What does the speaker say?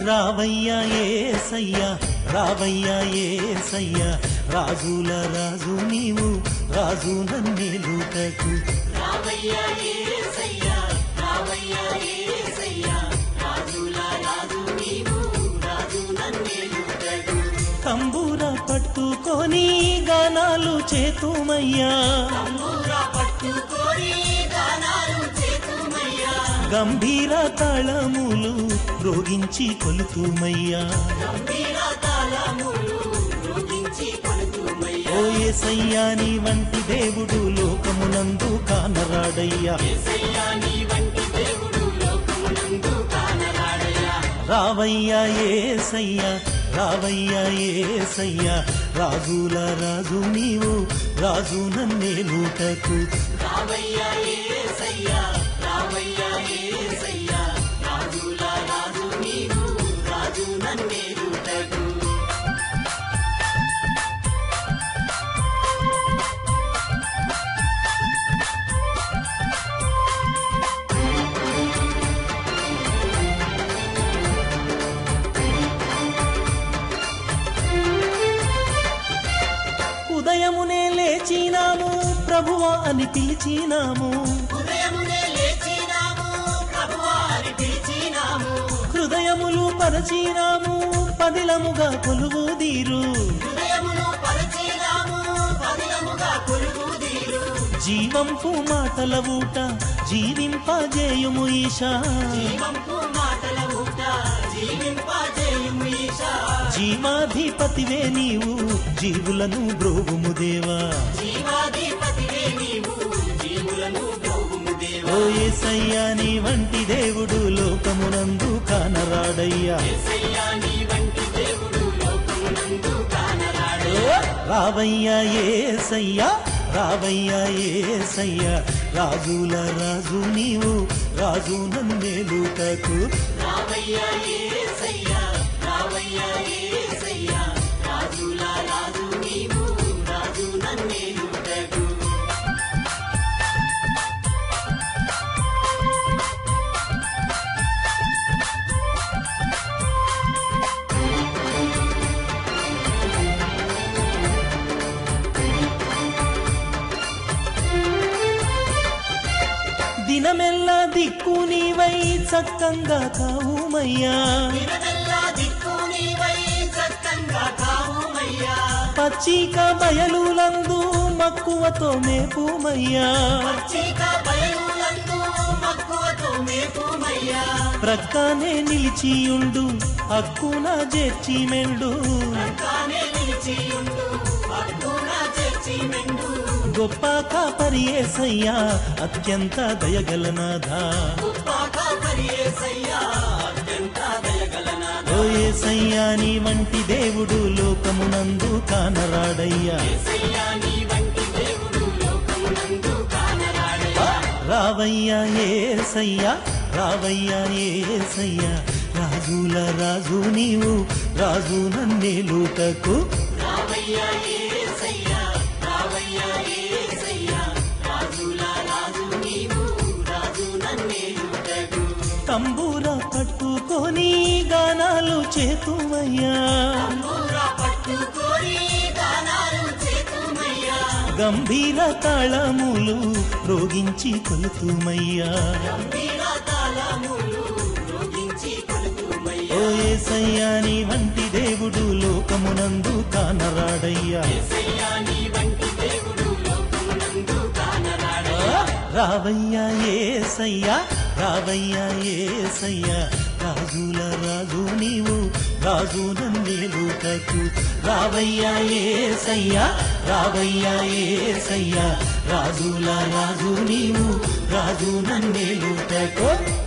రావయ్యా ఏసయ్యా రావయ్యా ఏసయ్యా రాజుల రాజు నీవు రాజు నన్నేలుటకు రావయ్యా యేసయ్యా రావయ్యా యేసయ్యా రాజుల రాజు నీవు రాజు నన్నేలుటకు తంబూర పట్టుకొని గానాలు చేతుమయ్యా తంబూరా పట్టుకొని గానాలు చేతుమయ్యా గంభీర తాళములు రోగించి కొలుతుమయ్యా గంభీర తాళములు రోగించి పలుకుమయ్యా ఓ ఏసయ్యా నీ వంటి దేవుడు లోకమునందు కానరాడయ్యా యేసయ్యా నీ వంటి దేవుడు లోకమునందు కానరాడయ్యా రావయ్యా ఏసయ్యా రావయ్యా ఏసయ్యా రాజుల రాజు నీవు రాజు నన్నేలుటకు రావయ్యా యేసయ్యా రావయ్యా యేసయ్యా రాజుల రాజు నీవు రాజు నన్నేలుటకు ఉదయమునే లేచినాము ప్రభువా అని పిలిచినాము ఉదయమునే లేచినాము ప్రభువారి పిలిచినాము హృదయములు పరచినాము పదిలముగా కొలువుదీరు హృదయమును పరచినాము పదిలముగా కొలువుదీరు జీవంపు మాటల ఊట జీవింపజేయుము ఈశా జీవంపు మాటల ఊట జీవింపజేయుము ఈశా జీవాధిపతివే నీవు జీవులను బ్రోగుము దేవా జీవాధిపతివే నీవు జీవులను బ్రోగుము దేవా ఓ ఏసయ్యా నీ వంటి దేవుడు లోకమునందు కానరాడయ్యా యేసయ్యా నీ వంటి దేవుడు లోకమునందు కానరాడు రావయ్యా ఏసయ్యా రావయ్యా ఏసయ్యా రాజుల రాజు నీవు రాజు నన్నేలుటకు రావయ్యా యేసయ్యా రావయ్యా యేసయ్యా రాజుల రాజు నీవు రాజు నన్నేలుటకు దినమెల్లా దిక్కు నీవై చక్కంగా కావుమయ్యా దినమెల్లా దిక్కు నీవై చక్కంగా కావుమయ్యా పచ్చిక బయలులందు మక్కువతో మేపుమయ్యా పచ్చిక బయలులందు మక్కువతో మేపుమయ్యా ప్రక్కనే నిలిచియుండు హక్కున చేర్చి మెండు కానే నిలిచియుండు అడ్డున చేర్చి మెండు గొప్ప కాపరి ఏసయ్యా అత్యంత దయగలనాథా గొప్ప పరియేసయ్యా అత్యంత దయగలనాథ ఓ ఏసయ్యా నీ వంటి దేవుడు లోకమునందు కానరాడయ్యా యేసయ్యా నీ వంటి దేవుడు లోకమునందు కానరాడయ్యా రావయ్యా ఏసయ్యా రావయ్యా ఏసయ్యా రాజుల రాజు నీవు రాజు నన్నేలుటకు రావయ్యా యేసయ్యా రావయ్యా యేసయ్యా రాజుల రాజు నీవు రాజు నన్నేలుటకు తంబూర పట్టుకొని గానాలు చేతుమయ్యా తంబూరా పట్టుకొని గానాలు చేతుమయ్యా గంభీర తాళములు రోగించి కొలుతుమయ్యా గంభీర తాళములు రోగించి కొలుతుమయ్యా ఓ ఏసయ్యా నీ వంటి దేవుడు లోకమునందు కానరాడయ్యా యేసయ్యా నీ వంటి దేవుడు లోకమునందు కానరాడయ్యా రావయ్యా ఏసయ్యా రావయ్యా ఏసయ్యా రాజుల రాజు నీవు రాజు నన్నేలుటకు రావయ్యా ఏసయ్యా రావయ్యా ఏసయ్యా రాజుల రాజు నీవు రాజు నన్నేలుటకు